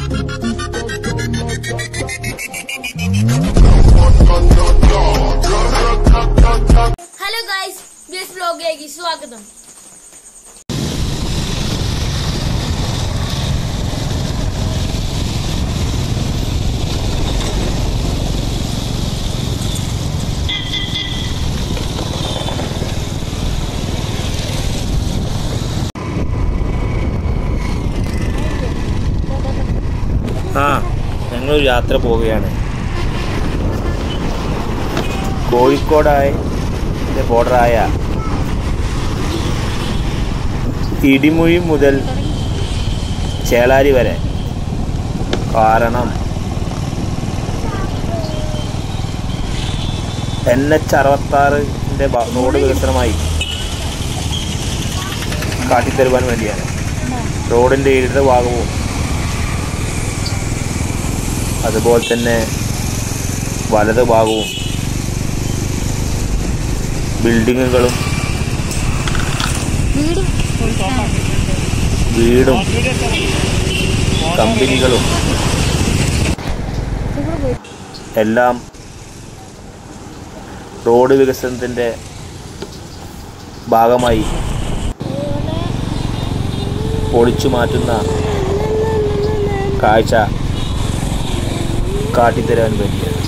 hello guys BS വ്ലോഗിലേക്ക് സ്വാഗതം ആ ഞങ്ങളൊരു യാത്ര പോവുകയാണ് കോഴിക്കോടായി ബോർഡറായ ഇടിമുഴി മുതൽ ചേളാരി വരെ കാരണം എൻ എച്ച് അറുപത്താറിൻ്റെ റോഡ് വികസനമായി കാട്ടിത്തരുവാൻ വേണ്ടിയാണ് റോഡിൻ്റെ ഇടത് ഭാഗവും അതുപോലെ തന്നെ വലത് ഭാഗവും ബിൽഡിങ്ങുകളും വീടും കമ്പനികളും എല്ലാം റോഡ് വികസനത്തിൻ്റെ ഭാഗമായി പൊളിച്ചു മാറ്റുന്ന കാഴ്ച കാട്ടിത്തരാൻ വേണ്ടിയാണ്